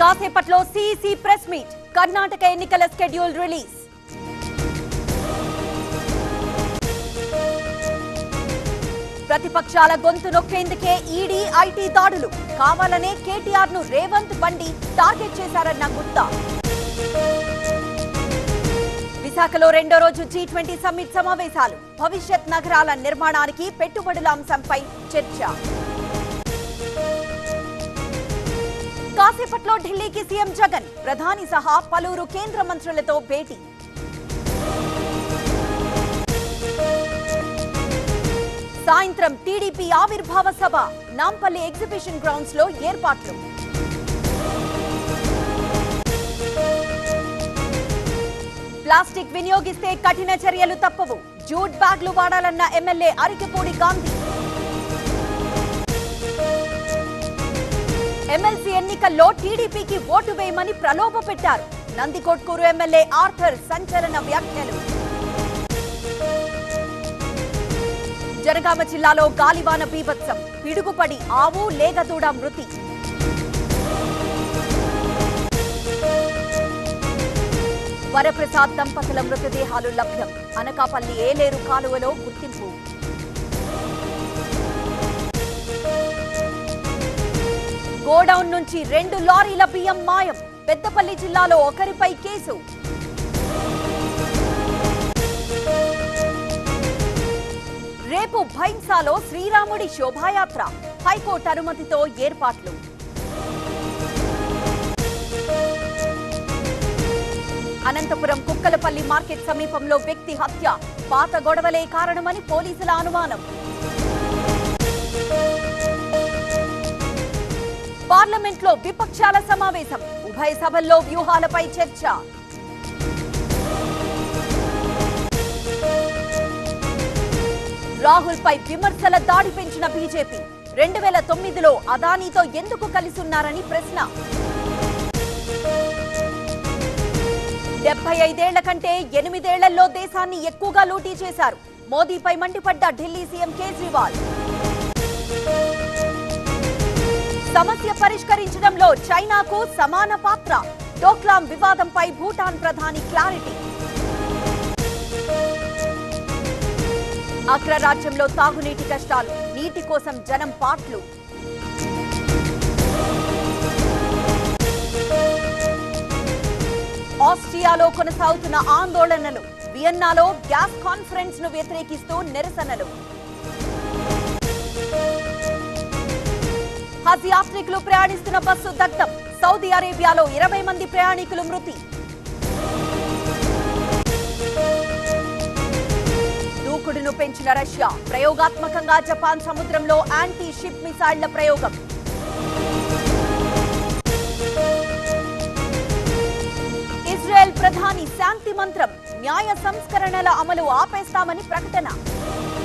కాసేపట్లో CEC press meet Karnataka ఎన్నికల schedule release ప్రతిపక్షాల గొంతు నొక్కేందుకే ఈడీ ఐటీ దాడులు కావాలనే కేటీఆర్ ను రేవంత్ బండి టార్గెట్ చేశారన్న గుత్తా విశాఖలో రెండో రోజు జీ ట్వంటీ సమ్మిట్ సమావేశాలు భవిష్యత్ నగరాల నిర్మాణానికి పెట్టుబడుల అంశంపై చర్చ కాసేపట్లో ఢిల్లీకి సీఎం జగన్ ప్రధాని సహా పలువురు కేంద్ర మంత్రులతో భేటీ సాయంత్రం టీడీపీ ఆవిర్భావ సభ నాంపల్లి ఎగ్జిబిషన్ గ్రౌండ్స్ లో ఏర్పాట్లు ప్లాస్టిక్ వినియోగిస్తే కఠిన చర్యలు తప్పవు జూట్ బ్యాగ్లు వాడాలన్న ఎమ్మెల్యే అరికెపూడి గాంధీ ఎమ్మెల్సీ ఎన్నికల్లో టీడీపీకి ఓటు వేయమని ప్రలోభ పెట్టారు నందికొట్కూరు ఎమ్మెల్యే ఆర్థర్ సంచలన వ్యాఖ్యలు జనగామ జిల్లాలో గాలివాన బీభత్సం పిడుగుపడి ఆవు లేగదూడ మృతి వరప్రసాద్ దంపతుల మృతదేహాలు లభ్యం అనకాపల్లి ఏలేరు కాలువలో గుర్తింపు గోడౌన్ నుంచి రెండు లారీల బియ్యం మాయం పెద్దపల్లి జిల్లాలో ఒకరిపై కేసు రేపు భైంసాలో శ్రీరాముడి శోభాయాత్ర హైకోర్టు అనుమతితో ఏర్పాట్లు అనంతపురం కుక్కలపల్లి మార్కెట్ సమీపంలో వ్యక్తి హత్య పాత గొడవలే కారణమని పోలీసుల అనుమానం పార్లమెంట్లో విపక్షాల సమావేశం ఉభయ సభల్లో వ్యూహాలపై చర్చ రాహుల్ పై విమర్శల దాడి పెంచిన బీజేపీ రెండు వేల తొమ్మిదిలో అదానీతో ఎందుకు కలిసి ఉన్నారని ప్రశ్న డెబ్బై ఐదేళ్ల కంటే ఎనిమిదేళ్లలో దేశాన్ని ఎక్కువగా లూటీ చేశారు మోదీపై మండిపడ్డ ఢిల్లీ సీఎం కేజ్రీవాల్ సమస్య పరిష్కరించడంలో చైనాకు సమాన పాత్ర డోక్లాం వివాదంపై భూటాన్ ప్రధాని క్లారిటీ అగ్రరాజ్యంలో తాగునీటి కష్టాలు నీటి కోసం జనం పాట్లు ఆస్ట్రియాలో కొనసాగుతున్న ఆందోళనలు వియన్నాలో గ్యాస్ కాన్ఫరెన్స్ ను వ్యతిరేకిస్తూ నిరసనలు హజ్ యాత్రికులు ప్రయాణిస్తున్న బస్సు దగ్ధం సౌదీ అరేబియాలో ఇరవై మంది ప్రయాణికులు మృతి దూకుడును పెంచిన రష్యా ప్రయోగాత్మకంగా జపాన్ సముద్రంలో యాంటీ షిప్ మిసైళ్ల ప్రయోగం ఇజ్రాయెల్ ప్రధాని శాంతి మంత్రం న్యాయ సంస్కరణల అమలు ఆపేస్తామని ప్రకటన